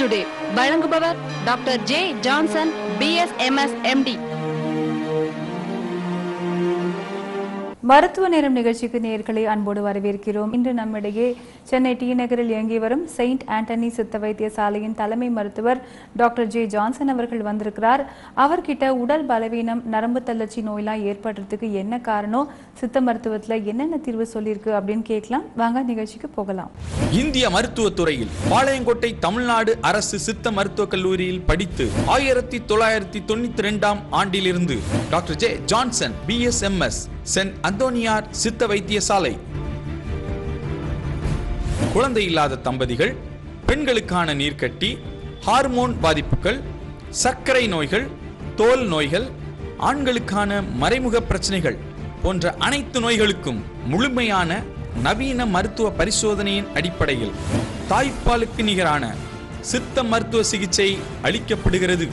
Today வழங்குபவர் doctor J Johnson BSMS MD மருத்துவ நேரம் நிகழ்ச்சிக்கு நேர்களை அன்போடு வரவேற்கிறோம் இன்று நம்மிடையே சென்னை டி நகரில் இயங்கி வரும் செயின்ட் ஆண்டனி சித்த வைத்தியசாலையின் தலைமை மருத்துவர் டாக்டர் ஜே ஜான்சன் அவர்கள் வந்திருக்கிறார் அவர்கிட்ட உடல் பலவீனம் நரம்பு தளர்ச்சி நோயெல்லாம் ஏற்படுறதுக்கு என்ன காரணம் சித்த மருத்துவத்துல என்னென்ன தீர்வு சொல்லியிருக்கு அப்படின்னு கேட்கலாம் வாங்க நிகழ்ச்சிக்கு போகலாம் இந்திய மருத்துவத் துறையில் பாளையங்கோட்டை தமிழ்நாடு அரசு சித்த மருத்துவக் கல்லூரியில் படித்து ஆயிரத்தி தொள்ளாயிரத்தி தொண்ணூத்தி ரெண்டாம் ஆண்டிலிருந்து doctor J Johnson BSMS saint அந்தோனியார் சித்த வைத்தியசாலை குழந்தை இல்லாத தம்பதிகள் பெண்களுக்கான நீர்க்கட்டி ஹார்மோன் பாதிப்புகள் சர்க்கரை நோய்கள் தோல் நோய்கள் ஆண்களுக்கான மறைமுக பிரச்சனைகள் போன்ற அனைத்து நோய்களுக்கும் முழுமையான நவீன மருத்துவ பரிசோதனையின் அடிப்படையில் தாய்ப்பாலுக்கு நிகரான சித்த மருத்துவ சிகிச்சை அளிக்கப்படுகிறது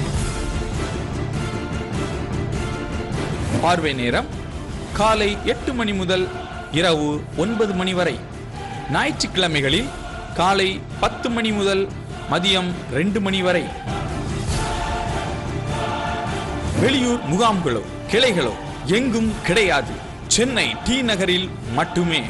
பார்வை நேரம் காலை எட்டு மணி முதல் இரவு ஒன்பது மணி வரை ஞாயிற்றுக்கிழமைகளில் காலை பத்து மணி முதல் மதியம் ரெண்டு மணி வரை வெளியூர் முகாம்களோ கிளைகளோ எங்கும் கிடையாது சென்னை டி நகரில் மட்டுமே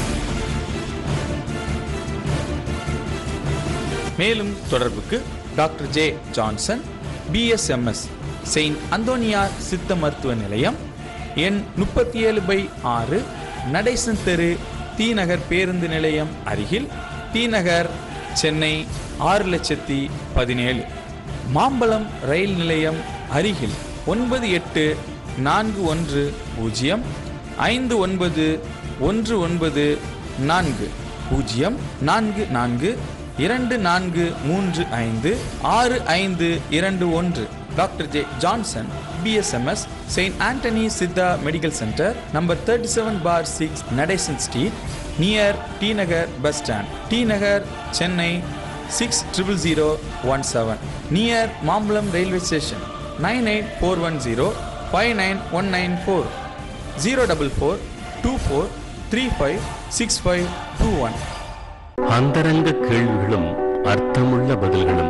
மேலும் தொடர்புக்கு doctor J Johnson BSMS saint அந்தோனியார் சித்த மருத்துவ நிலையம் எண் முப்பத்தி ஏழு பை ஆறு நடேசன் தெரு டி நகர் பேருந்து நிலையம் அருகில் டி நகர் சென்னை ஆறு லட்சத்தி பதினேழு மாம்பலம் ரயில் நிலையம் அருகில் ஒன்பது எட்டு நான்கு ஒன்று பூஜ்ஜியம் ஐந்து ஒன்பது ஒன்று ஒன்பது நான்கு பூஜ்ஜியம் நான்கு நான்கு இரண்டு நான்கு மூன்று ஐந்து ஆறு ஐந்து இரண்டு ஒன்று doctor J Johnson BSMS saint Antony Siddha medical centre number thirty seven four six Natesan street near T Nagar bus stand T Nagar Chennai six triple zero one seven near Mambalam railway station nine eight four one zero five nine one nine four zero double four two four three five six five two one அந்தரங்க கேள்விகளும் அர்த்தமுள்ள பதில்களும்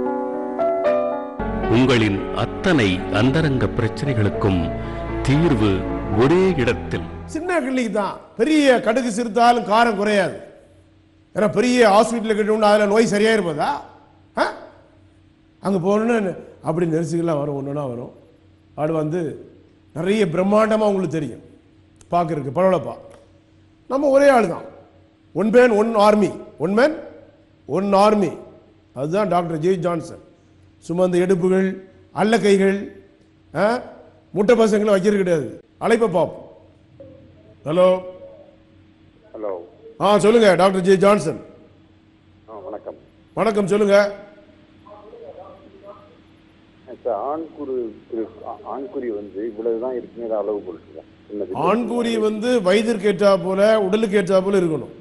உங்களின் அத்தனை அந்தரங்க பிரச்சனைகளுக்கும் தீர்வு ஒரே இடத்தில் சின்ன கிளினிக் தான் பெரிய கடுகு சிறுத்தாலும் காரம் குறையாது ஏன்னா பெரிய ஹாஸ்பிட்டலில் கட்டணும்னு அதில் நோய் சரியாக இருப்பதா ஆ அங்கே போகணுன்னு அப்படி நெரிசுகள்லாம் வரும் ஒன்றுனா வரும் அது வந்து நிறைய பிரம்மாண்டமாக உங்களுக்கு தெரியும் பார்க்குறதுக்கு பரவாயில்லப்பா நம்ம ஒரே ஆள் தான் one man one army one man one army அதுதான் டாக்டர் ஜே ஜான்சன் சும்மா இந்த எடுப்புகள் அல்ல கைகள் ஆ, முட்டை பசங்களை வைக்கிறது கிடையாது அழைப்பை பார்ப்போம் ஹலோ ஹலோ ஆ சொல்லுங்க டாக்டர் ஜே ஜான்சன் ஆ வணக்கம் வணக்கம் சொல்லுங்க இப்போ ஆண்குரு இருக்கு. ஆ- ஆண்குறி வந்து இவ்வளவுதான் இருக்குங்கிற அளவு போட்டுருக்கேன் சின்னது ஆண்கூறி வந்து வயதிற்கு ஏற்றா போல உடலுக்கு ஏற்றா போல இருக்கணும்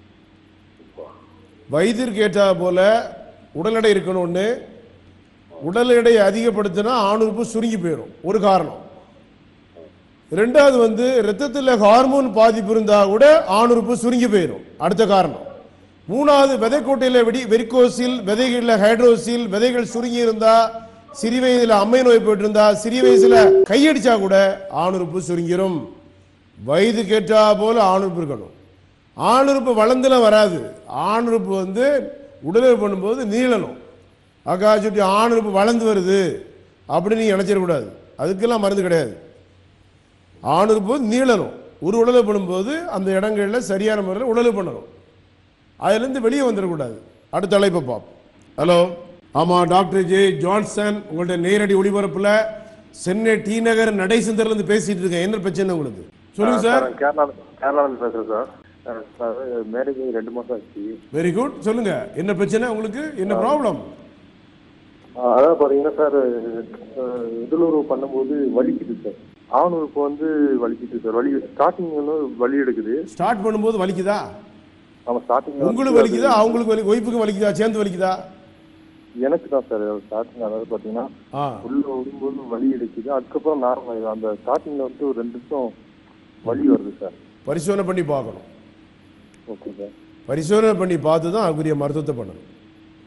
வயதிற்கு ஏற்றா போல உடல் எடை இருக்கணும் ஒன்று உடல் எடையை அதிகப்படுத்தினா ஆணுறுப்பு சுருங்கி போயிடும் ஒரு காரணம் ரெண்டாவது வந்து ரத்தத்தில் ஹார்மோன் பாதிப்பு இருந்தா கூட ஆணுறுப்பு சுருங்கி போயிடும் அடுத்த காரணம் மூணாவது விதைக்கோட்டையில் வெடி வெரிகோசில் விதைகளில் ஹைட்ரோசில் விதைகள் சுருங்கி இருந்தா சிறு வயதுல அம்மை நோய் போயிட்டு இருந்தா சிறிய வயசுல கையடிச்சா கூட ஆணுறுப்பு சுருங்கிரும் வயதுக்கு ஏற்றா போல ஆணுறுப்பு இருக்கணும் ஆணுறுப்பு வளர்ந்துலாம் வராது ஆணுறுப்பு வந்து உடலுறவு பண்ணும்போது நீளணும் அக்கா சுட்டி ஆணுறுப்பு வளர்ந்து வருது அப்படின்னு நீங்க நினைச்சிடக்கூடாது அதுக்கெல்லாம் மருந்து கிடையாது ஆணுறுப்பு நீளணும் ஒரு உடலை பண்ணும்போது அந்த இடங்கள்ல சரியான முறையில் உடலை பண்ணணும் அதுலேருந்து வெளியே வந்துடக்கூடாது அடுத்த அழைப்பை பார்ப்போம் ஹலோ ஆமாம் டாக்டர் ஜே ஜான்சன் உங்கள்ட்ட நேரடி ஒளிபரப்பில் சென்னை டி நகர் நடைசந்தர்லேருந்து பேசிட்டு இருக்கேன் என்ன பிரச்சனை உங்களுக்கு சொல்லுங்க சார் கேரளா கேரளாவில் பேசுகிறேன் சார் அஹ் சார் மேரேஜ் ஆகி ரெண்டு மாதம் ஆச்சு வெரி குட் சொல்லுங்க என்ன பிரச்சனை உங்களுக்கு என்ன ப்ராப்ளம் அஹ் அதாவது பார்த்தீங்கன்னா சார் அஹ் உடலுறவு பண்ணும்போது வலிக்குது சார் ஆணுறுப்பு வந்து வலிக்குது சார் வலி ஸ்டார்டிங் வந்து வலி எடுக்குது ஸ்டார்ட் பண்ணும்போது வலிக்குதா நம்ம ஸ்டார்டிங் உங்களுக்கு வலிக்குதா அவங்களுக்கு வலி ஒய்ஃபுக்கு வலிக்குதா சேர்ந்து வலிக்குதா எனக்கு தான் சார் ஸ்டார்டிங் அதாவது பார்த்தீங்கன்னா ஆ உள்ள விடும்போது வலி எடுக்குது அதுக்கப்புறம் நார்மல் ஆயிடும் அந்த ஸ்டார்டிங்ல வந்து ஒரு ரெண்டு நிமிஷம் வலி வருது சார் பரிசோதனை பண்ணி பார்க்கணும் ஓகே சார் பரிசோதனை பண்ணி பார்த்து தான் அதுக்குரிய மருத்துவத்தை பண்ணணும்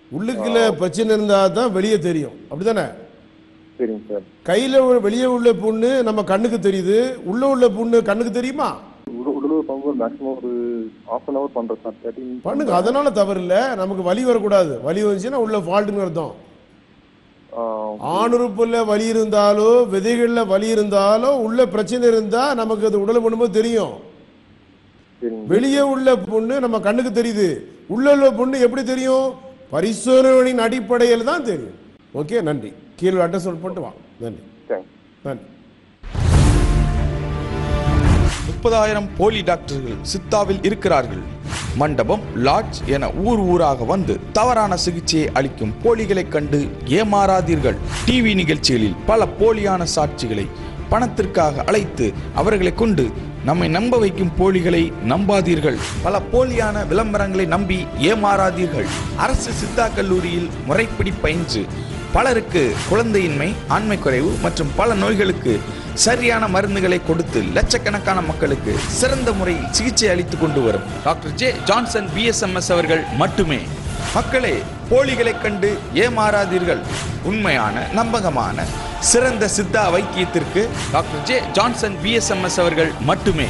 உள்ளுக்குள்ள பிரச்சனை இருந்தால் தான் வெளியே தெரியும் அப்படிதானே சரிங்க சார் கையில் வெளியே உள்ள புண்ணு நம்ம கண்ணுக்கு தெரியுது உள்ள உள்ள புண்ணு கண்ணுக்கு தெரியுமா உடல் உடலுறவு பண்ணும்போது மேக்ஸிமம் ஒரு ஹாஃப் அன் ஹவர் பண்ணுறோம் சார் தேர்ட்டின் பண்ணுங்க அதனால தவறு இல்லை நமக்கு வலி வரக்கூடாது வலி வந்துச்சுன்னா உள்ள ஃபால்ட்டுன்னு அர்த்தம் ஆணுறுப்புல வலி இருந்தாலோ விதைகள்ல வலி இருந்தாலோ உள்ள பிரச்சனை இருந்தா நமக்கு அது உடல் பண்ணும்போது தெரியும் சரிங்க வெளியே உள்ள பொண்ணு நம்ம கண்ணுக்கு தெரியுது உள்ள உள்ள பொண்ணு எப்படி தெரியும் பரிசோதனையின் அடிப்படையில் தான் தெரியும் ஓகே நன்றி கீழே அட்ரஸ் பண்ணிட்டு வா நன்றி தேங்க்ஸ் நன்றி முப்பதாயிரம் போலி டாக்டர்கள் சித்தாவில் இருக்கிறார்கள் மண்டபம் லாட்ஜ் என ஊர் ஊராக வந்து தவறான சிகிச்சையை அளிக்கும் போலிகளைக் கண்டு ஏமாறாதீர்கள் டிவி நிகழ்ச்சிகளில் பல போலியான சாட்சிகளை பணத்திற்காக அழைத்து அவர்களை கொண்டு நம்மை நம்ப வைக்கும் போலிகளை நம்பாதீர்கள் பல போலியான விளம்பரங்களை நம்பி ஏமாறாதீர்கள் அரசு சித்தா கல்லூரியில் முறைப்படி பயின்று பலருக்கு குழந்தையின்மை ஆண்மை குறைவு மற்றும் பல நோய்களுக்கு சரியான மருந்துகளை கொடுத்து லட்சக்கணக்கான மக்களுக்கு சிறந்த முறையில் சிகிச்சை அளித்துக் கொண்டு வரும் டாக்டர் ஜே ஜான்சன் பிஎஸ்எம்எஸ் அவர்கள் மட்டுமே மக்களே போலிகளைக் கண்டு ஏமாறாதீர்கள் உண்மையான நம்பகமான சிறந்த சித்தா வைத்தியத்திற்கு டாக்டர் ஜே ஜான்சன் பிஎஸ்எம்எஸ் அவர்கள் மட்டுமே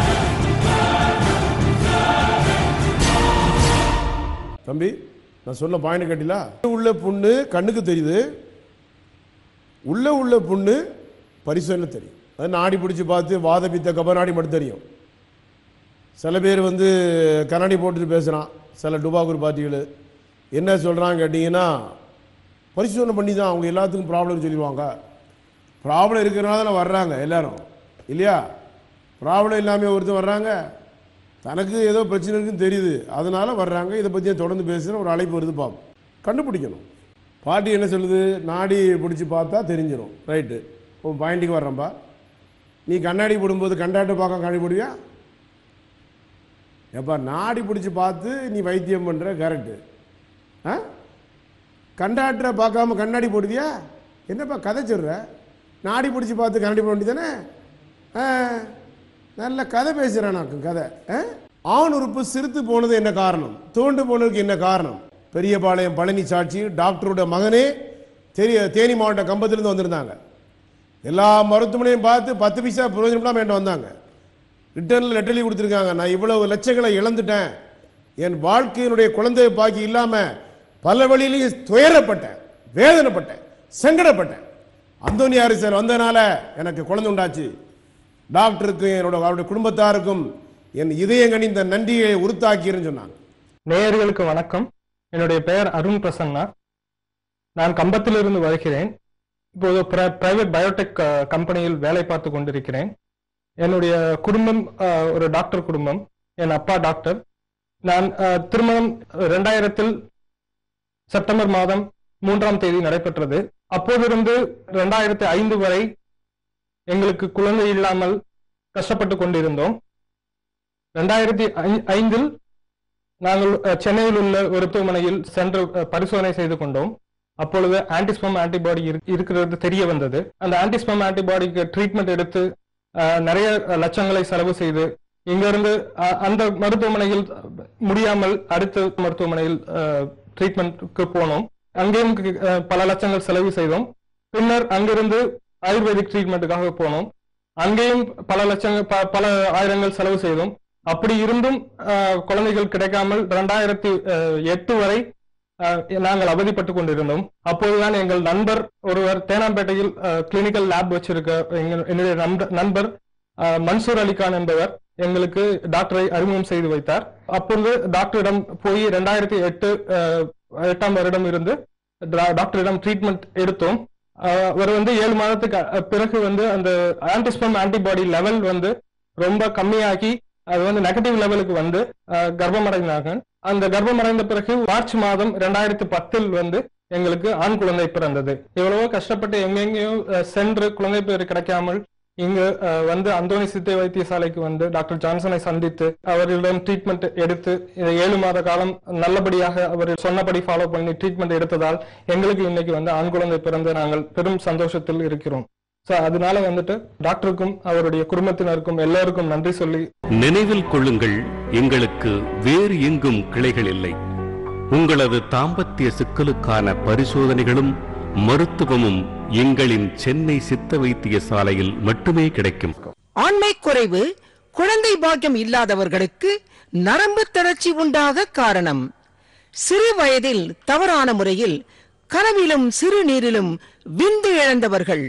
தம்பி நான் சொன்ன பாயிண்ட் கேட்டில உள்ள புண்ணு கண்ணுக்கு தெரியுது உள்ள உள்ள புண்ணு பரிசோதனை தெரியும் அது நாடி பிடிச்சி பார்த்து வாத பித்த கபநாடி மட்டும் தெரியும் சில பேர் வந்து கண்ணாடி போட்டுட்டு பேசுகிறான் சில டுபாக்கூர் பார்ட்டிகள் என்ன சொல்கிறாங்க கேட்டிங்கன்னா பரிசோதனை பண்ணி தான் அவங்க எல்லாத்துக்கும் ப்ராப்ளம் சொல்லிடுவாங்க ப்ராப்ளம் இருக்கிறனால தானே வர்றாங்க எல்லாரும் இல்லையா ப்ராப்ளம் இல்லாமல் ஒருத்தர் வர்றாங்க தனக்கு ஏதோ பிரச்சனை இருக்குன்னு தெரியுது அதனால வர்றாங்க இதை பற்றி தொடர்ந்து பேசுகிற ஒரு அழைப்பு வருது பார்ப்போம் கண்டுபிடிக்கணும் பாட்டி என்ன சொல்லுது நாடி பிடிச்சி பார்த்தா தெரிஞ்சிடும் ரைட்டு உன் பாயிண்ட்டுக்கு வர்றேன்பா நீ கண்ணாடி போடும்போது கண்டாட்ட பார்க்க கண்ணாடி போடுவியா எப்பா நாடி பிடிச்சி பார்த்து நீ வைத்தியம் பண்ணுற கரெக்டு ஆ கண்டாக்டரை பார்க்காம கண்ணாடி போடுவியா என்னப்பா கதை சொல்ற நாடி பிடிச்சி பார்த்து கண்ணாடி போட வேண்டியதானே ஆ நல்ல கதை பேசுகிறானாக்கும் கதை ஆ? ஆண் உறுப்பு சிரித்து போனது என்ன காரணம் தோண்டு போனதுக்கு என்ன காரணம் பெரியபாளையம் பழனி சாட்சி டாக்டரோட மகனே தெரிய தேனி மாவட்ட கம்பத்திலிருந்து வந்திருந்தாங்க எல்லா மருத்துவமனையும் பார்த்து பத்து பைசா பிரயோஜனம் வேண்ட வந்தாங்க ரிட்டர்னில் லெட்டர் கொடுத்துருக்காங்க நான் இவ்வளவு லட்சங்களை இழந்துட்டேன் என் வாழ்க்கையினுடைய குழந்தை பாக்கி இல்லாமல் பல வழியிலையும் துயரப்பட்டேன் வேதனைப்பட்டேன் சங்கடப்பட்டேன் அந்தோனியாரி சார் வந்ததுனால எனக்கு குழந்தை உண்டாச்சு டாக்டருக்கும் என்னோட அவருடைய குடும்பத்தாருக்கும் என் இதயங்கணிந்த நன்றியை உறுத்தாக்கிறேன்னு சொன்னாங்க நேயர்களுக்கு வணக்கம் என்னுடைய பெயர் அருண் பிரசன்னா நான் கம்பத்திலிருந்து வருகிறேன் இப்போது பிரைவேட் பயோடெக் கம்பெனியில் வேலை பார்த்து கொண்டிருக்கிறேன் என்னுடைய குடும்பம் அஹ், ஒரு டாக்டர் குடும்பம் என் அப்பா டாக்டர் நான் அஹ், திருமணம் ரெண்டாயிரத்தில் செப்டம்பர் மாதம் மூன்றாம் தேதி நடைபெற்றது அப்போதிருந்து ரெண்டாயிரத்தி ஐந்து வரை எங்களுக்கு குழந்தை இல்லாமல் கஷ்டப்பட்டு கொண்டிருந்தோம் ரெண்டாயிரத்தி ஐந்தில் நாங்கள் அஹ், சென்னையில் உள்ள ஒரு மருத்துவமனையில் சென்று அஹ், பரிசோதனை செய்து கொண்டோம் அப்பொழுது ஆன்டிஸ்பம் ஆன்டிபாடி இருக்கிறது தெரிய வந்தது அந்த ஆன்டிஸ்பம் ஆன்டிபாடிக்கு ட்ரீட்மெண்ட் எடுத்து அஹ், நிறைய லட்சங்களை செலவு செய்து இங்கிருந்து அஹ், அந்த மருத்துவமனையில் முடியாமல் அடுத்த மருத்துவமனையில் ட்ரீட்மெண்ட்க்கு போனோம் அங்கேயும் அஹ், பல லட்சங்கள் செலவு செய்தோம் பின்னர் அங்கிருந்து ஆயுர்வேதிக் ட்ரீட்மெண்ட்டுக்காக போனோம் அங்கேயும் பல லட்சங்கள் ப- பல ஆயிரங்கள் செலவு செய்தோம் அப்படி இருந்தும் அஹ், குழந்தைகள் கிடைக்காமல் ரெண்டாயிரத்தி எட்டு வரை அஹ், நாங்கள் அவதிப்பட்டு கொண்டிருந்தோம் அப்போதுதான் எங்கள் நண்பர் ஒருவர் தேனாம்பேட்டையில் கிளினிக்கல் லேப் வச்சிருக்க எங்க- என்னுடைய நண்பர் நண்பர் அஹ், மன்சூர் அலிகான் என்பவர் எங்களுக்கு டாக்டரை அறிமுகம் செய்து வைத்தார் அப்பொழுது டாக்டரிடம் போய் ரெண்டாயிரத்தி எட்டு அஹ், எட்டாம் வருடம் இருந்து டா- டாக்டரிடம் ட்ரீட்மெண்ட் எடுத்தோம் அஹ், அவர் வந்து ஏழு மாதத்துக்கு அஹ், பிறகு வந்து அந்த ஆன்டிஸ்பம் ஆன்டிபாடி லெவல் வந்து ரொம்ப கம்மியாகி அது வந்து நெகட்டிவ் லெவலுக்கு வந்து அஹ், கர்ப்பமடைந்தாங்க அந்த கர்ப்பமடைந்த பிறகு மார்ச் மாதம் ரெண்டாயிரத்தி பத்தில் வந்து எங்களுக்கு ஆண் குழந்தை பிறந்தது எவ்வளவோ கஷ்டப்பட்டு எங்கெங்கேயோ அஹ், சென்று குழந்தை பேர் கிடைக்காமல் இங்கு அஹ், வந்து அந்தோணி சித்தை வைத்தியசாலைக்கு வந்து டாக்டர் ஜான்சனை சந்தித்து அவரிடம் ட்ரீட்மெண்ட் எடுத்து இந்த ஏழு மாத காலம் நல்லபடியாக அவர் சொன்னபடி ஃபாலோ பண்ணி ட்ரீட்மெண்ட் எடுத்ததால் எங்களுக்கு இன்னைக்கு வந்து ஆண் குழந்தை பிறந்து நாங்கள் பெரும் சந்தோஷத்தில் இருக்கிறோம் ஸோ அதனால வந்துட்டு டாக்டருக்கும் அவருடைய குடும்பத்தினருக்கும் எல்லோருக்கும் நன்றி சொல்லி நினைவில் கொள்ளுங்கள் எங்களுக்கு வேறு எங்கும் கிளைகள் இல்லை உங்களது தாம்பத்திய சிக்கலுக்கான பரிசோதனைகளும் மருத்துவமும் எங்களின் சென்னை சித்த வைத்தியசாலையில் மட்டுமே கிடைக்கும் ஆண்மை குறைவு குழந்தை பாக்கியம் இல்லாதவர்களுக்கு நரம்பு தளர்ச்சி உண்டாக காரணம் சிறு வயதில் தவறான முறையில் கனவிலும் சிறுநீரிலும் விந்து இழந்தவர்கள்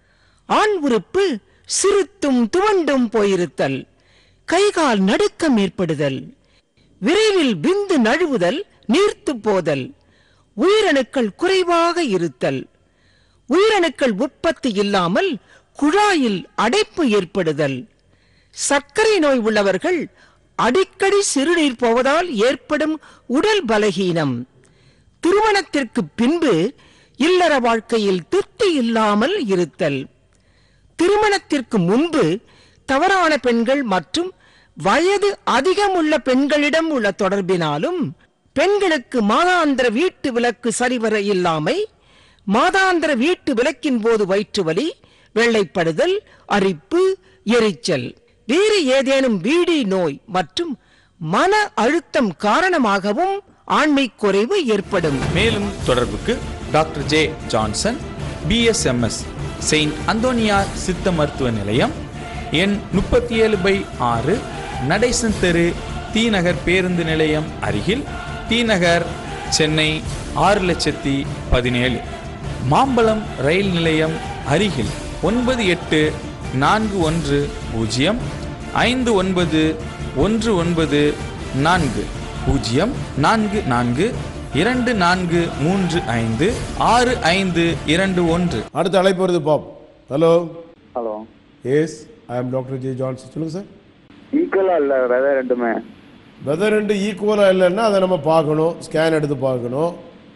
ஆண் உறுப்பு சிறுத்தும் துவண்டும் போயிருத்தல் கைகால் நடுக்கம் ஏற்படுதல் விரைவில் விந்து நழுவுதல் நீர்த்துப் போதல் உயிரணுக்கள் குறைவாக இருத்தல் உயிரணுக்கள் உற்பத்தி இல்லாமல் குழாயில் அடைப்பு ஏற்படுதல் சர்க்கரை நோய் உள்ளவர்கள் அடிக்கடி சிறுநீர் போவதால் ஏற்படும் உடல் பலகீனம் திருமணத்திற்கு பின்பு இல்லற வாழ்க்கையில் திருப்தி இல்லாமல் இருத்தல் திருமணத்திற்கு முன்பு தவறான பெண்கள் மற்றும் வயது அதிகம் உள்ள பெண்களிடம் உள்ள தொடர்பினாலும் பெண்களுக்கு மாதாந்திர வீட்டு விலக்கு சரிவர இல்லாமை மாதாந்திர வீட்டு விலக்கின் போது வயிற்று வலி வெள்ளைப்படுதல் அரிப்பு எரிச்சல் வேறு ஏதேனும் வீடி நோய் மற்றும் மன அழுத்தம் காரணமாகவும் ஆண்மை குறைவு ஏற்படும் மேலும் தொடர்புக்கு doctor J Johnson BSMS saint அந்தோனியா சித்த மருத்துவ நிலையம் எண் முப்பத்தி ஏழு பை ஆறு நடேசன் தெரு தீநகர் பேருந்து நிலையம் அருகில் தீநகர் சென்னை ஆறு லட்சத்தி பதினேழு மாம்பலம் ரயில் நிலையம் அருகில் ஒன்பது எட்டு நான்கு ஒன்று பூஜ்ஜியம் ஐந்து ஒன்பது ஒன்று ஒன்பது நான்கு பூஜ்ஜியம் நான்கு நான்கு இரண்டு நான்கு மூன்று ஐந்து ஆறு ஐந்து இரண்டு ஒன்று அடுத்த அழைப்பு வருது பாப் hello hello yes I am doctor J Johnson சொல்லுங்க சார் ஈக்குவலா இல்ல விதை ரெண்டுமே வெதர் ரெண்டு ஈக்குவலாக இல்லைன்னா அதை நம்ம பார்க்கணும் ஸ்கேன் எடுத்து பார்க்கணும்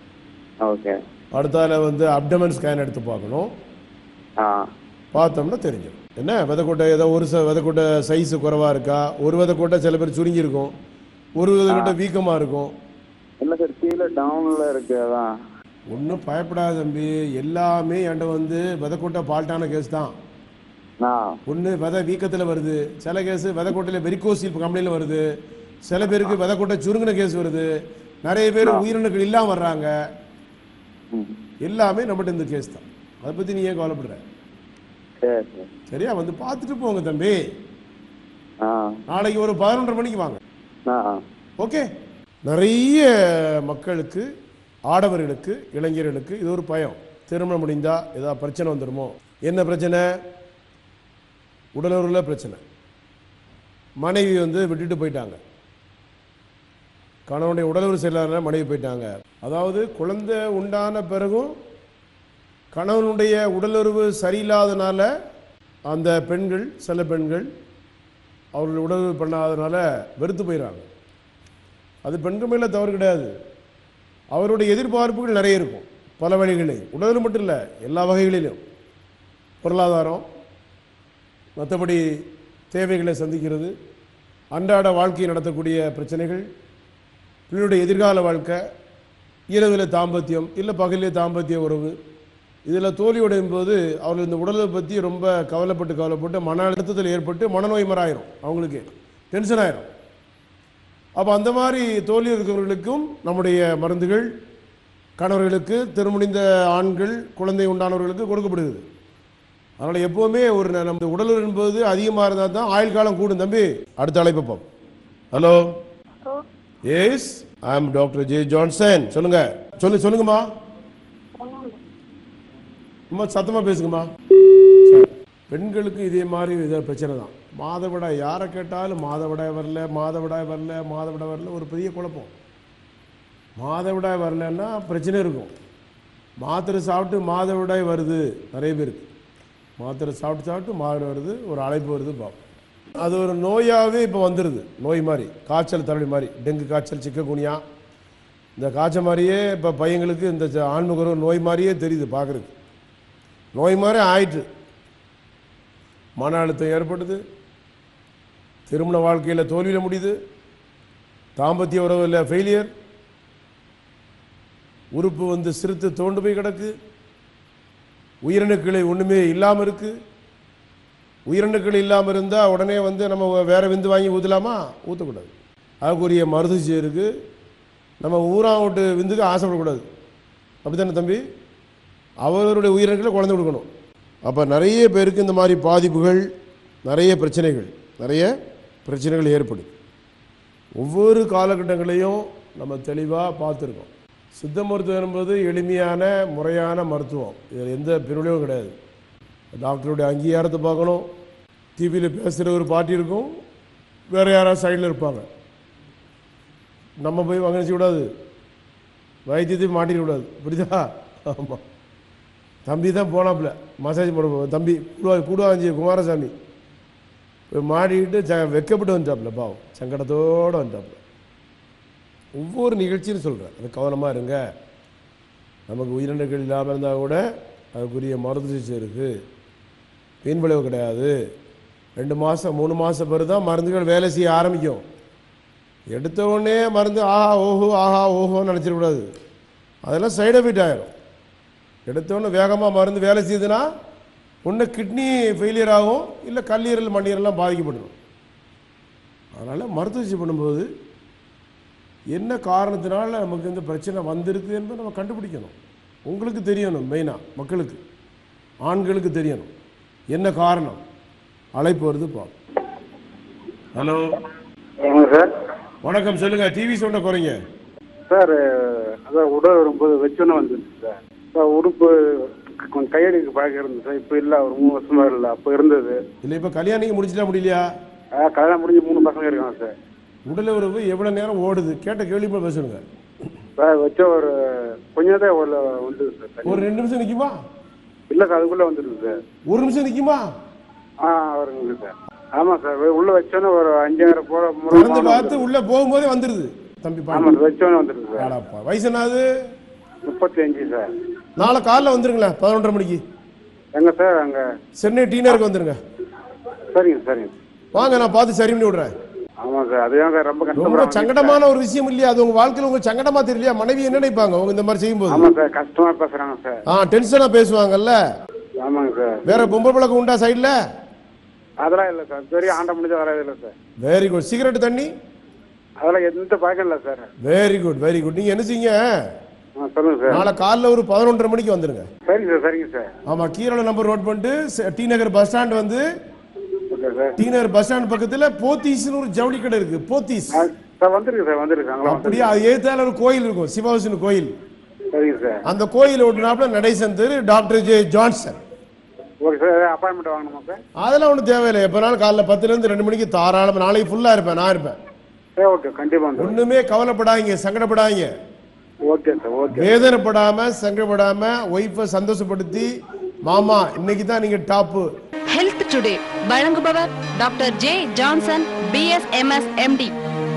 ஓகே அடுத்தால வந்து அப்டமன் ஸ்கேன் எடுத்து பார்க்கணும் ஆ பார்த்தோம்னா தெரிஞ்சிடும் என்ன விதைக்கொட்டை ஏதோ ஒரு ச விதைக்கொட்டை சைஸு குறைவாக இருக்கா ஒரு விதைக்கொட்டை சில பேர் சுருங்கி இருக்கும் ஒரு விதைக்கொட்டை வீக்கமாக இருக்கும் இல்ல சார் கீழே டவுன்ல இருக்கு அதான் ஒன்றும் பயப்படாத தம்பி எல்லாமே என்கிட்ட வந்து விதைக்கொட்டை பால்ட்டான கேஸ் தான் ஆ ஒன்று விதை வீக்கத்தில் வருது சில கேஸ் விதைக்கொட்டையில் வெரிகோசி கம்பெனியில் வருது சில பேருக்கு விதைக்கொட்டை சுருங்கின கேஸ் வருது நிறைய பேர் உயிரினங்கள் இல்லாமல் வர்றாங்க ம் எல்லாமே நம்மகிட்ட இந்த கேஸ் தான் அதை பற்றி நீ ஏன் கவலைப்படுற சரி சரி சரியா வந்து பார்த்துட்டு போங்க தம்பி ஆ நாளைக்கு ஒரு பதினொன்றரை மணிக்கு வாங்க ஆ ஓகே நிறைய மக்களுக்கு ஆடவர்களுக்கு இளைஞர்களுக்கு இது ஒரு பயம் திருமணம் முடிந்தா ஏதாவது பிரச்சனை வந்துடுமோ என்ன பிரச்சனை உடலுறவில் பிரச்சனை மனைவி வந்து விட்டுட்டு போயிட்டாங்க கணவனுடைய உடலுறவு சரியில்லாத மனைவி போயிட்டாங்க அதாவது குழந்தை உண்டான பிறகும் கணவனுடைய உடலுறவு சரியில்லாதனால அந்த பெண்கள் சில பெண்கள் அவர்கள் உடலுறவு பண்ணாதனால வெறுத்து போயிடுறாங்க அது பெண்கள் மேலே தவறு கிடையாது அவருடைய எதிர்பார்ப்புகள் நிறைய இருக்கும் பல வழிகளில் உடல் மட்டும் இல்லை எல்லா வகைகளிலும் பொருளாதாரம் மற்றபடி தேவைகளை சந்திக்கிறது அன்றாட வாழ்க்கையை நடத்தக்கூடிய பிரச்சனைகள் பிள்ளையுடைய எதிர்கால வாழ்க்கை இரவில் தாம்பத்தியம் இல்லை பகலிலே தாம்பத்திய உறவு இதில் தோல்வியடையும் போது அவர்கள் இந்த உடலை பற்றி ரொம்ப கவலைப்பட்டு கவலைப்பட்டு மன அழுத்தத்தில் ஏற்பட்டு மனநோய் மாதிரி ஆயிரும் அவங்களுக்கு டென்ஷன் ஆயிரும் அப்போ அந்த மாதிரி தோல்வி இருக்கிறவர்களுக்கும் நம்முடைய மருந்துகள் கணவர்களுக்கு திருமுடிந்த ஆண்கள் குழந்தை உண்டானவர்களுக்கு கொடுக்கப்படுகிறது அதனால் எப்போவுமே ஒரு ந- நம்ம உடல் என்பது அதிகமாக இருந்தால் தான் ஆயுள் காலம் கூடும் தம்பி அடுத்த அழைப்பு பார்ப்போம் hello yes I am doctor J Johnson சொல்லுங்க சொல்லு சொல்லுங்கம்மா அம்மா சத்தமாக பேசுங்கம்மா சரி. பெண்களுக்கு இதே மாதிரி இதே பிரச்சனை தான் மாதவிடாய் யாரை கேட்டாலும் மாதவிடாய் வரல மாதவிடாய் வரல மாதவிடாய் வரல ஒரு பெரிய குழப்பம் மாதவிடாய் வரலன்னா பிரச்சனை இருக்கும் மாத்திரை சாப்பிட்டு மாதவிடாய் வருது நிறைய பேருக்கு மாத்திரை சாப்பிட்டு சாப்பிட்டு மாதவிடாய் வருது ஒரு அழைப்பு வருது பாப்போம் அது ஒரு நோயாகவே இப்போ வந்துடுது நோய் மாதிரி காய்ச்சல் தலைவலி மாதிரி டெங்கு காய்ச்சல் சிக்ககுனியா இந்த காய்ச்சல் மாதிரியே இப்போ பையங்களுக்கு இந்த ச- ஆண்முகரும் நோய் மாதிரியே தெரியுது பார்க்குறதுக்கு நோய் மாதிரி ஆயிட்டு மன அழுத்தம் ஏற்படுது திருமண வாழ்க்கையில் தோல்வியில் முடியுது தாம்பத்திய உறவில் ஃபெயிலியர் உறுப்பு வந்து சிறுத்து தோண்டு போய் கிடக்கு உயிரணுக்களை ஒன்றுமே இல்லாமல் இருக்கு உயிரணுக்கள் இல்லாமல் இருந்தால் உடனே வந்து நம்ம வேற விந்து வாங்கி ஊற்றலாமா ஊற்றக்கூடாது அதுக்குரிய மருந்து இருக்குது நம்ம ஊரா விட்டு விந்துக்கு ஆசைப்படக்கூடாது அப்படித்தானே தம்பி அவருடைய உயிரினங்களை குழந்தை கொடுக்கணும் அப்போ நிறைய பேருக்கு இந்த மாதிரி பாதிப்புகள் நிறைய பிரச்சனைகள் நிறைய பிரச்சனைகள் ஏற்படும் ஒவ்வொரு காலகட்டங்களையும் நம்ம தெளிவாக பார்த்துருக்கோம் சித்த மருத்துவம் என்பது எளிமையான முறையான மருத்துவம் இதில் எந்த பிரிவினையும் கிடையாது டாக்டருடைய அங்கீகாரத்தை பார்க்கணும் டிவியில் பேசுகிற ஒரு பார்ட்டி இருக்கும் வேறு யாராவது சைடில் இருப்பாங்க நம்ம போய் வாங்க கூடாது வைத்தியத்தை மாட்டிடக்கூடாது புரியுதா ஆமாம் தம்பி தான் போனாப்புல மசாஜ் போட போ- தம்பி கூடுவா கூடுவாஞ்சி குமாரசாமி போய் மாடிக்கிட்டு ச வெக்கப்பட்டு வந்துட்டாப்புல பாவம் சங்கடத்தோடு வந்துட்டாப்புல ஒவ்வொரு நிகழ்ச்சியும் சொல்கிறேன் அது கவனமாக இருங்க நமக்கு உயிரினங்கள் இல்லாமல் இருந்தால் கூட அதுக்குரிய மருந்து சிகிச்சை இருக்குது வீண் விளைவு கிடையாது ரெண்டு மாதம் மூணு மாதம் பிறகு தான் மருந்துகள் வேலை செய்ய ஆரம்பிக்கும் எடுத்த உடனே மருந்து ஆஹா ஓஹோ ஆஹா ஓஹோன்னு நினச்சிடக்கூடாது அதெல்லாம் சைடு எஃபெக்ட் ஆயிரும் எடுத்த உடனே வேகமாக மருந்து வேலை செய்யுதுன்னா ஒன்று கிட்னி ஃபெயிலியர் ஆகும் இல்லை கல்லீரல் மண்ணீரெல்லாம் பாதிக்கப்படும் அதனால் மருத்துவ சிகிச்சை பண்ணும்போது என்ன காரணத்தினால நமக்கு இந்த பிரச்சனை வந்திருக்கு என்பதை நம்ம கண்டுபிடிக்கணும் உங்களுக்கு தெரியணும் மெயினாக மக்களுக்கு ஆண்களுக்கு தெரியணும் என்ன காரணம் அழைப்பு வருது பாப்போம் ஹலோ சார் வணக்கம் சொல்லுங்க டிவி சவுண்டை குறைங்க சார் அதான் உடல் வரும்போது வச்சோன்னு வந்துருச்சு சார் சார் உடுப்பு கொஞ்சம் கையடிக்கு பழக்கம் இருந்தது சார் இப்போ இல்லை ஒரு மூணு வருஷமா இல்லை அப்போ இருந்தது இல்லை இப்போ கல்யாணம் முடிச்சிட்டா முடியலையா ஆ, கல்யாணம் முடிஞ்சு மூணு பசங்க இருக்காங்க சார் உடல் உறவு எவ்வளோ நேரம் ஓடுது கேட்ட கேள்வி போய் பேசுங்க சார் வச்ச ஒரு கொஞ்சம் தான் ஒரு வந்துது சார் ஒரு ரெண்டு நிமிஷம் நிற்குமா இல்லை சார் அதுக்குள்ளே வந்துருக்கு சார் ஒரு நிமிஷம் நிற்குமா ஆ வருங்க சார் ஆமாம் சார் உள்ள வச்சோன்னே ஒரு அஞ்சாயிரம் போல திறந்து பார்த்து உள்ளே போகும்போதே வந்துடுது தம்பி ஆமாம் சார் வச்சோன்னே வந்துருக்கு சார் பாடாப்பா வயசு என்னது முப்பத்தி அஞ்சு சார் நாளை காலைல வந்துருங்களேன் பதினொன்றரை மணிக்கு எங்க சார் அங்கே சென்னை டீனருக்கு வந்துருங்க சரிங்க சரிங்க வாங்க நான் பார்த்து சரி பண்ணி விடுறேன் ஆமாம் சார் அதுதான் சார் ரொம்ப ரொம்ப கஷ்டப்படுறாங்க சங்கடமான ஒரு விஷயம் இல்லையா அது உங்க வாழ்க்கையில உங்க சங்கடமா தெரியலையா மனைவி என்ன நினைப்பாங்க உங்க இந்த மாதிரி செய்யும்போது ஆமாம் சார் கஷ்டமாக பேசுகிறாங்க சார் ஆ டென்ஷனா பேசுவாங்கல்ல ஆமாங்க சார் வேற பொம்பளை பழக்கம் உண்டா சைடுல அதெல்லாம் இல்லை சார் பெரிய ஆண்ட முடிஞ்ச வராது இல்லை சார் வெரி குட் சிகரெட் தண்ணி அதெல்லாம் எந்த பழக்கம் இல்லை sir very good very good நீங்க என்ன செய்யுங்க ஆ சொல்லுங்க சார் நாளை காலைல ஒரு பதினொன்றரை மணிக்கு வந்துருங்க சரிங்க சார் சரிங்க சார் ஆமா கீரோட நம்பர் நோட் பண்ணிட்டு ச- டி நகர் பஸ் ஸ்டாண்ட் வந்து okay sir T Nagar bus stand பக்கத்துல போத்தீஸ்னு ஒரு ஜவுளி கடை இருக்கு போத்தீஸ் ஆ, சார் வந்துருக்கு சார் வந்துருக்கு அங்கே அப்படியே அது ஏத்தால ஒரு கோயில் இருக்கும் சிவகாசின் கோயில் சரிங்க சார் அந்த கோயில் ஓட்டுனாப்புல நடேசன் தெரு doctor J Johnson okay sir appointment வாங்கணுமா சார் அதெல்லாம் ஒன்றும் தேவையில்லை எப்போனாலும் காலைல பத்துலேருந்து ரெண்டு மணிக்கு தாராளமாக நாளைக்கு ஃபுல்லாக இருப்பேன் நான் இருப்பேன் சரி ஓகே கண்டிப்பாக வந்துடும் ஒன்றுமே கவலைப்படாதீங்க சங்கடப்படாதீங்க ஓகே சார் ஓகே வேதனைப்படாம சங்கடப்படாம ஒய்ஃபை சந்தோஷப்படுத்தி மாமா இன்னைக்கு தான் நீங்க டாப்பு ஹெல்த் டுடே வழங்குபவர் doctor J Johnson BSMS MD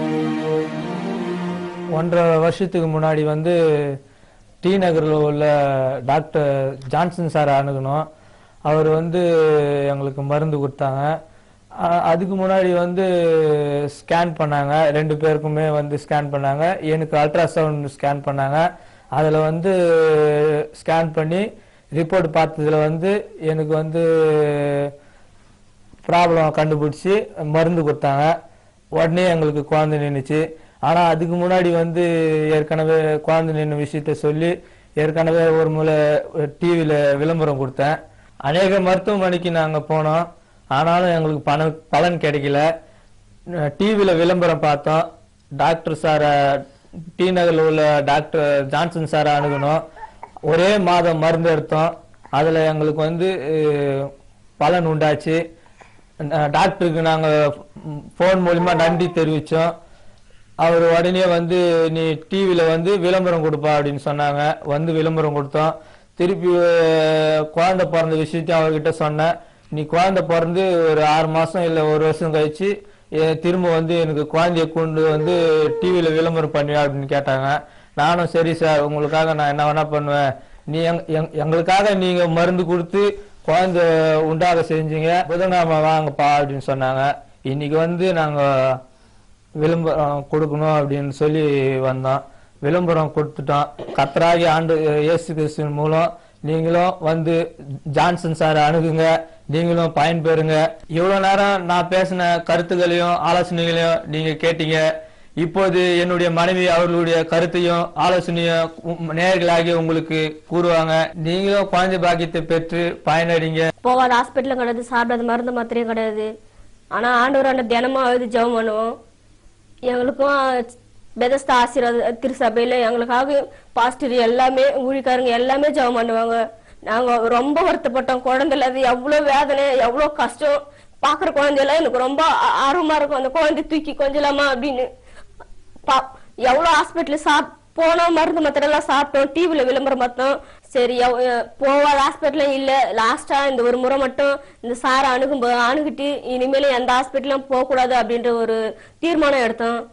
ஒன்றரை வருஷத்துக்கு முன்னாடி வந்து டி நகரில் உள்ள டாக்டர் ஜான்சன் சார் அணுகணும் அவர் வந்து எங்களுக்கு மருந்து கொடுத்தாங்க அ- அதுக்கு முன்னாடி வந்து ஸ்கேன் பண்ணாங்க ரெண்டு பேருக்குமே வந்து ஸ்கேன் பண்ணாங்க எனக்கு அல்ட்ராசவுண்ட் ஸ்கேன் பண்ணாங்க அதில் வந்து ஸ்கேன் பண்ணி ரிப்போர்ட் பார்த்ததுல வந்து எனக்கு வந்து ப்ராப்ளம் கண்டுபிடிச்சி மருந்து கொடுத்தாங்க உடனே எங்களுக்கு குழந்தை நின்றுச்சு ஆனால் அதுக்கு முன்னாடி வந்து ஏற்கனவே குழந்தை நின்ற விஷயத்த சொல்லி ஏற்கனவே ஒரு முறை டிவியில் விளம்பரம் கொடுத்தேன் அநேக மருத்துவமனைக்கு நாங்கள் போனோம் ஆனாலும் எங்களுக்கு பணம் பலன் கிடைக்கல டிவியில் விளம்பரம் பார்த்தோம் டாக்டர் சாரை டி நகரில் உள்ள டாக்டர் ஜான்சன் சாரை அணுகணும் ஒரே மாதம் மருந்து எடுத்தோம் அதில் எங்களுக்கு வந்து அஹ், பலன் உண்டாச்சு அஹ், டாக்டருக்கு நாங்கள் ஃபோன் மூலிமா நன்றி தெரிவித்தோம் அவர் உடனே வந்து நீ டிவியில் வந்து விளம்பரம் கொடுப்பா அப்படின்னு சொன்னாங்க வந்து விளம்பரம் கொடுத்தோம் திருப்பி அஹ், குழந்தை பிறந்த விஷயத்தையும் அவர்கிட்ட சொன்னேன் நீ குழந்தை பிறந்து ஒரு ஆறு மாதம் இல்லை ஒரு வருஷம் கழிச்சு எ- திரும்ப வந்து எனக்கு குழந்தைய கொண்டு வந்து டிவியில் விளம்பரம் பண்ணுவியா அப்படின்னு கேட்டாங்க நானும் சரி சார் உங்களுக்காக நான் என்ன வேணா பண்ணுவேன் நீ எங்- எங்- எங்களுக்காக நீங்க மருந்து கொடுத்து குழந்தை உண்டாக செஞ்சீங்க புதன்கிழமை வாங்கப்பா அப்படின்னு சொன்னாங்க இன்னைக்கு வந்து நாங்க விளம்பரம் கொடுக்கணும் அப்படின்னு சொல்லி வந்தோம் விளம்பரம் கொடுத்துட்டோம் கத்தராகி ஆண்டு இயேசு கிறிஸ்துவின் மூலம் நீங்களும் வந்து ஜான்சன் சார் அணுகுங்க நீங்களும் பயன்பெறுங்க இவ்வளவு நேரம் நான் பேசின கருத்துக்களையும் ஆலோசனைகளையும் நீங்க கேட்டீங்க இப்போது என்னுடைய மனைவி அவர்களுடைய கருத்தையும் ஆலோசனையும் உம் நேயர்களாகிய உங்களுக்கு கூறுவாங்க நீங்களும் குழந்தை பாக்கியத்தை பெற்று பயனடைங்க போகாத ஹாஸ்பிட்டலும் கிடையாது சாப்பிடாத மருந்து மாத்திரையும் கிடையாது ஆனா ஆண்டவரான தினமும் அழுது ஜெபம் பண்ணுவோம் எங்களுக்கும் பெதஸ்த ஆசீர்வாத திருசபையில எங்களுக்காக பாஸ்டர் எல்லாமே ஊழிக்காரங்க எல்லாமே ஜெபம் பண்ணுவாங்க நாங்க ரொம்ப வருத்தப்பட்டோம் குழந்தை இல்லாத எவ்வளவு வேதனை எவ்வளவு கஷ்டம் பாக்குற குழந்தையெல்லாம் எனக்கு ரொம்ப ஆ- ஆர்வமா இருக்கும் அந்த குழந்தை தூக்கி கொஞ்சலாமா அப்படின்னு பா- எவ்வளவு ஹாஸ்பிட்டல் சாப் போனோம் மருந்து மாத்திரை எல்லாம் சாப்பிட்டோம் டிவில விளம்பரம் பார்த்தோம் சரி எவ்- எ- போகாத ஹாஸ்பிட்டலும் இல்ல லாஸ்டா இந்த ஒரு முறை மட்டும் இந்த சாரை அணுகும் போ- அணுகிட்டு இனிமேல எந்த ஹாஸ்பிட்டலும் போக கூடாது அப்படின்ற ஒரு தீர்மானம் எடுத்தோம்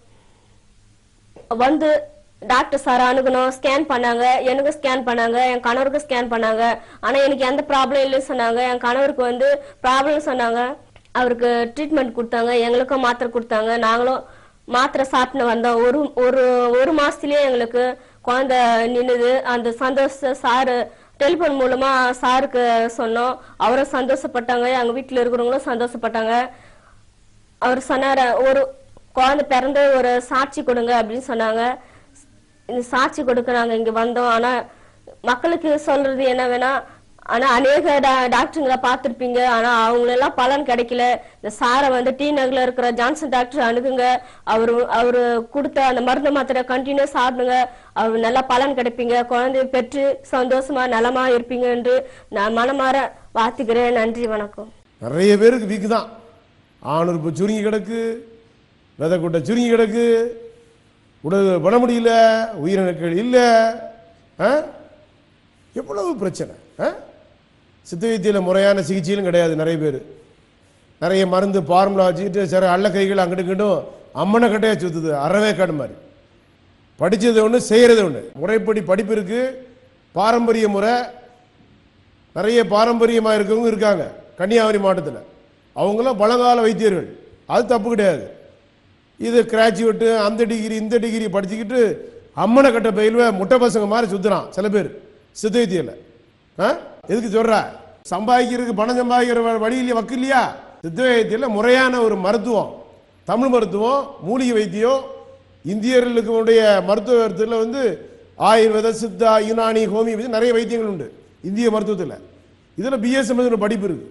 வந்து டாக்டர் சார் அணுகணும் ஸ்கேன் பண்ணாங்க எனக்கு ஸ்கேன் பண்ணாங்க என் கணவருக்கு ஸ்கேன் பண்ணாங்க ஆனா எனக்கு எந்த ப்ராப்ளம் இல்லைன்னு சொன்னாங்க என் கணவருக்கு வந்து ப்ராப்ளம் சொன்னாங்க அவருக்கு ட்ரீட்மெண்ட் கொடுத்தாங்க எங்களுக்கும் மாத்திரை கொடுத்தாங்க நாங்களும் மாத்திரை சாப்பிட்டு வந்தோம் ஒரு ஒரு ஒரு மாசத்துலயே எங்களுக்கு குழந்தை நின்னுது அந்த சந்தோஷ சாரு டெலிபோன் மூலமா சாருக்கு சொன்னோம் அவரும் சந்தோஷப்பட்டாங்க எங்க வீட்டுல இருக்கிறவங்களும் சந்தோஷப்பட்டாங்க அவர் சொன்னாரு ஒரு குழந்தை பிறந்து ஒரு சாட்சி கொடுங்க அப்படின்னு சொன்னாங்க இந்த சாட்சி கொடுக்க நாங்க இங்க வந்தோம் ஆனா மக்களுக்கு சொல்றது என்ன வேணா ஆனா அநேக டா- டாக்டருங்களை பார்த்திருப்பீங்க ஆனா அவங்களெல்லாம் பலன் கிடைக்கல இந்த சாரை வந்து டி நகர்ல இருக்கிற ஜான்சன் டாக்டர் அணுகுங்க அவரு அவரு கொடுத்த அந்த மருந்து மாத்திரை கண்டினியூ சாப்பிடுங்க அவர் நல்லா பலன் கிடைப்பீங்க குழந்தைய பெற்று சந்தோஷமா நலமா இருப்பீங்க என்று நான் மனமாற வாழ்த்துக்கிறேன் நன்றி வணக்கம் நிறைய பேருக்கு வீக்கு தான் ஆணுறுப்பு சுருங்கி கிடக்கு விதை கொட்டை சுருங்கி கிடக்கு உடல் பண்ண முடியல உயிரினக்கள் இல்லை ஆ? எவ்வளவு பிரச்சனை ஆ? சித்த வைத்தியில் முறையான சிகிச்சையிலும் கிடையாது நிறைய பேர் நிறைய மருந்து ஃபார்முலா வச்சுக்கிட்டு சில அள்ள கைகள் அங்கிட்டு இங்கிட்டும் அம்மனை கட்டையா சுத்துது அறவே காடு மாதிரி படித்தது ஒன்று செய்கிறது ஒன்று முறைப்படி படிப்பு இருக்குது பாரம்பரிய முறை நிறைய பாரம்பரியமாக இருக்கவங்க இருக்காங்க கன்னியாகுமரி மாவட்டத்தில் அவங்களாம் பழங்கால வைத்தியர்கள் அது தப்பு கிடையாது இது கிராஜுவேட்டு அந்த டிகிரி இந்த டிகிரி படிச்சுக்கிட்டு அம்மனை கட்ட பயில்வ முட்டை பசங்க மாதிரி சுத்துறான் சில பேர் சித்த வைத்தியில் ஆ எதுக்கு சொல்ற சம்பாதிக்கிறதுக்கு பணம் சம்பாதிக்கிற வ- வழி இல்லையா வக்கு இல்லையா சித்த வைத்தியில் முறையான ஒரு மருத்துவம் தமிழ் மருத்துவம் மூலிகை வைத்தியம் இந்தியர்களுடைய மருத்துவத்தில் வந்து ஆயுர்வேத சித்தா யுனானி ஹோமியோபதி நிறைய வைத்தியங்கள் உண்டு இந்திய மருத்துவத்தில் இதில் பிஎஸ்எம் படிப்பு இருக்குது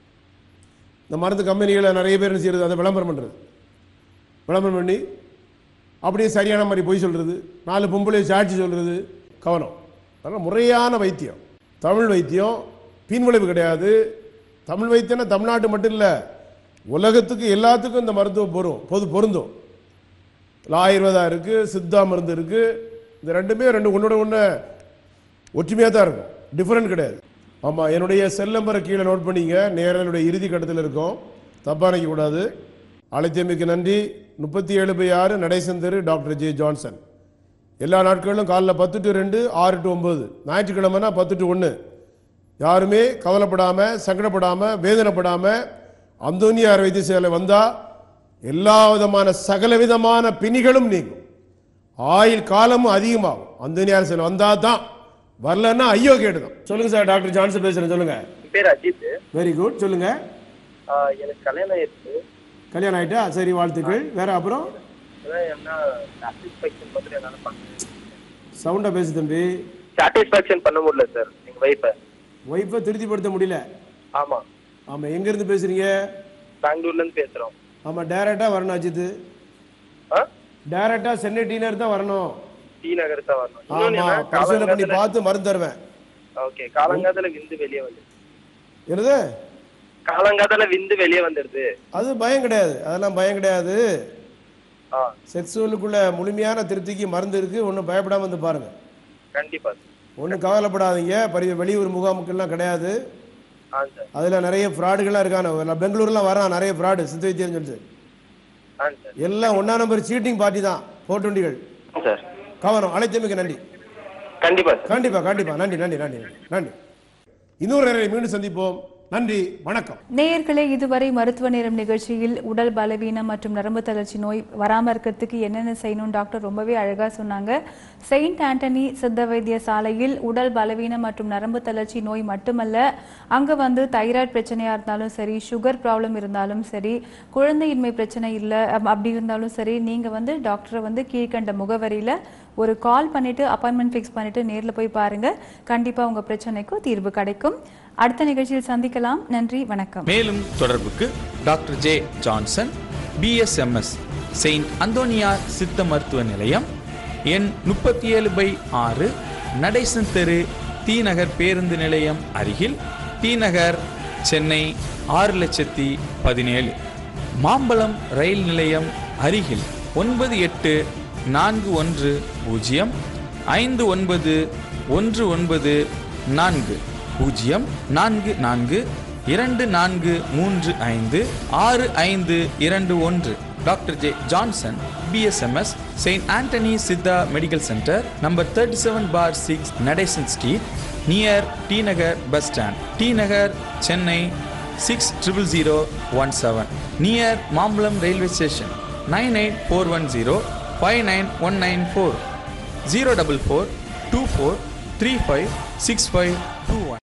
இந்த மருந்து கம்பெனிகளை நிறைய பேர் என்ன செய்யறது அதை விளம்பரம் பண்ணுறது விளம்பரம் பண்ணி அப்படியே சரியான மாதிரி பொய் சொல்கிறது நாலு பொம்பளை சாட்சி சொல்கிறது கவனம் அதனால் முறையான வைத்தியம் தமிழ் வைத்தியம் பின்விளைவு கிடையாது தமிழ் வைத்தியம்னா தமிழ்நாட்டு மட்டும் இல்லை உலகத்துக்கு எல்லாத்துக்கும் இந்த மருத்துவம் பொரும் பொது பொருந்தும் ஆயுர்வேதா இருக்குது சித்தா மருந்து இருக்குது இந்த ரெண்டுமே ரெண்டு ஒன்றோட ஒன்று ஒற்றுமையாக தான் இருக்கும் டிஃப்ரெண்ட் கிடையாது ஆமாம் என்னுடைய செல் நம்பரை கீழே நோட் பண்ணிங்க நேரா என்னுடைய இறுதி கட்டத்தில் இருக்கோம் தப்பாக நினைக்கக்கூடாது அழைத்தமைக்கு நன்றி முப்பத்தி ஏழு பை ஆறு நடைசந்தரு டாக்டர் ஜே ஜான்சன் எல்லா நாட்களிலும் காலைல பத்து டு ரெண்டு ஆறு டு ஒம்பது ஞாயிற்றுக்கிழமைனா பத்து டு ஒன்று யாருமே கவலைப்படாமல் சங்கடப்படாமல் வேதனைப்படாமல் அந்தோனியார் வைத்தியசாலை வந்தால் எல்லா விதமான சகல விதமான பிணிகளும் நீங்கும் ஆயுள் காலமும் அதிகமாகும் அந்தோனியார் சிலை வந்தால் தான் வரலன்னா ஐயோ கேட்டுதான் சொல்லுங்க சார் டாக்டர் ஜான்சன் பேசுறேன் சொல்லுங்க என் பேர் அஜித் வெரி குட் சொல்லுங்க ஆஹ் எனக்கு கல்யாணம் ஆயிடுச்சு கல்யாணம் ஆயிட்டா சரி வாழ்த்துக்கள் வேற அப்புறம் அதான் என்ன சாட்டிஸ்ஃபேக்ஷன் மட்டும் என்னால் பண்ண சவுண்டா பேசு தம்பி சாட்டிஸ்ஃபேக்ஷன் பண்ண முடியல சார் எங்க ஒய்ஃபை ஒய்ஃபை திருப்திப்படுத்த முடியல ஆமா ஆமா எங்க இருந்து பேசுறீங்க பெங்களூர்ல இருந்து பேசுறோம் ஆமா டைரக்டா வரணும் அஜித் ஆ? டைரக்டா சென்னை டீனர் தான் வரணும் டி நகர் தான் வரணும் இன்னொன்னு ஆமா என்ன, பரிசோதனை பண்ணி காலங்காத்தால- பார்த்து மருந்து தருவேன் ஓகே காலங்காத்தால விந்து வெளியே வந்து என்னது காலங்காத்தால விந்து வெளியே வந்துடுது அது பயம் கிடையாது அதெல்லாம் பயம் கிடையாது ஆ செக்ஸுவலுக்குள்ள முழுமையான திருப்திக்கு மருந்து இருக்கு ஒன்றும் பயப்படாம வந்து பாருங்க கண்டிப்பா ஒன்றும் கவலைப்படாதீங்க பரி வெளியூர் முகாமுக்கெல்லாம் கிடையாது ஆ சார் அதில் நிறைய ஃப்ராடுகள்லாம் இருக்கான நான் பெங்களூர்லாம் வரான் நிறைய ஃப்ராடு சித்த வைத்தியம் சொல்லிட்டு ஆ சார் எல்லாம் ஒன்றா நம்பர் சீட்டிங் பார்ட்டி தான் ஃபோர் டுவெண்ட்டிகள் சார் கவனம் அழைத்தமைக்கு நன்றி கண்டிப்பா சார் கண்டிப்பா கண்டிப்பா நன்றி நன்றி நன்றி நன்றி இன்னொரு நேரம் மீண்டும் சந்திப்போம் நன்றி வணக்கம் நேயர்களே இதுவரை மருத்துவ நேரம் நிகழ்ச்சியில் உடல் பலவீனம் மற்றும் நரம்பு தளர்ச்சி நோய் வராம இருக்கிறதுக்கு என்னென்ன செய்யணும் டாக்டர் ரொம்பவே அழகா சொன்னாங்க செயின்ட் ஆண்டனி சித்த வைத்திய சாலையில் உடல் பலவீனம் மற்றும் நரம்பு தளர்ச்சி நோய் மட்டுமல்ல அங்க வந்து தைராய்டு பிரச்சனையா இருந்தாலும் சரி சுகர் ப்ராப்ளம் இருந்தாலும் சரி குழந்தையின்மை பிரச்சனை இல்லை அப்படி இருந்தாலும் சரி நீங்க வந்து டாக்டரை வந்து கீழ்கண்ட முகவரியில ஒரு கால் பண்ணிட்டு அப்பாயின்மெண்ட் ஃபிக்ஸ் பண்ணிட்டு நேர்ல போய் பாருங்க கண்டிப்பா உங்க பிரச்சனைக்கும் தீர்வு கிடைக்கும் அடுத்த நிகழ்ச்சியில் சந்திக்கலாம் நன்றி வணக்கம் மேலும் தொடர்புக்கு doctor J Johnson BSMS saint அந்தோனியா சித்த மருத்துவ நிலையம் எண் முப்பத்தி ஏழு பை ஆறு நடேசன் தெரு டி நகர் பேருந்து நிலையம் அருகில் டி நகர் சென்னை ஆறு லட்சத்தி பதினேழு மாம்பழம் ரயில் நிலையம் அருகில் ஒன்பது எட்டு நான்கு ஒன்று பூஜ்ஜியம் ஐந்து ஒன்பது ஒன்று ஒன்பது நான்கு பூஜ்ஜியம் நான்கு நான்கு இரண்டு நான்கு மூன்று ஐந்து ஆறு ஐந்து இரண்டு ஒன்று doctor J Johnson BSMS saint Antony Siddha medical centre number thirty seven four six Natesan street near T Nagar bus stand T Nagar Chennai six triple zero one seven near Mambalam railway station nine eight four one zero five nine one nine four zero double four two four three five six five two one